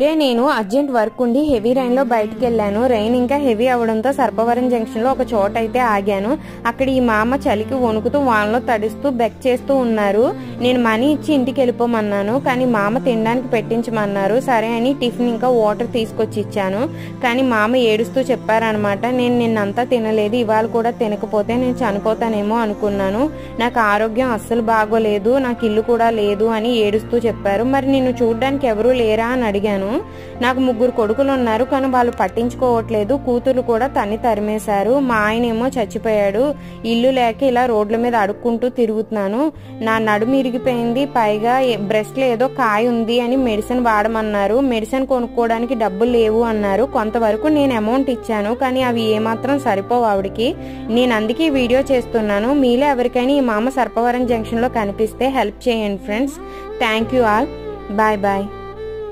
ఇదే నేను urgent work ఉండి హెవీ రైన్ లో బయటకు వెళ్ళాను రైన్ ఇంకా హెవీ అవడంతో సర్పవరం జంక్షన్ లో ఒక చోట అయితే ఆగాను అక్కడ ఈ మామ చలికి వణుకుతూ వానలో తడుస్తూ బెక్ చేస్తూ ఉన్నారు నేను మనీ ఇచ్చి ఇంటికి వెళ్ళిపోమన్నాను కానీ మామ తినడానికి పెట్టించమన్నారు సరే అని టిఫిన్ ఇంకా వాటర్ తీసుకొచ్చి ఇచ్చాను కానీ మామ ఏడుస్తూ చెప్పారనమాట నేను నిన్నంతా తినలేదు ఇవాళ కూడా తినకపోతే నేను చనిపోతానేమో అనుకున్నాను నాకు ఆరోగ్యం అస్సలు బాగోలేదు నాకు ఇల్లు కూడా లేదు అని ఏడుస్తూ చెప్పారు మరి నిన్ను చూడడానికి ఎవరూ లేరా అని అడిగాను నాకు ముగ్గురు కొడుకులు ఉన్నారు కానీ వాళ్ళు పట్టించుకోవట్లేదు కూతురు కూడా తన్ని తరిమేశారు మా ఆయన ఏమో చచ్చిపోయాడు ఇల్లు లేక ఇలా రోడ్ల మీద అడుక్కుంటూ తిరుగుతున్నాను నా నడుము ఇరిగిపోయింది పైగా బ్రెస్ట్ లో ఏదో కాయ ఉంది అని మెడిసిన్ వాడమన్నారు మెడిసిన్ కొనుక్కోవడానికి డబ్బులు లేవు అన్నారు కొంతవరకు నేను అమౌంట్ ఇచ్చాను కానీ అవి ఏమాత్రం సరిపోవు ఆవిడకి నేను అందుకే ఈ వీడియో చేస్తున్నాను మీలో ఎవరికైనా ఈ మామ సర్పవరం జంక్షన్ లో కనిపిస్తే హెల్ప్ చేయండి friends thank you all bye bye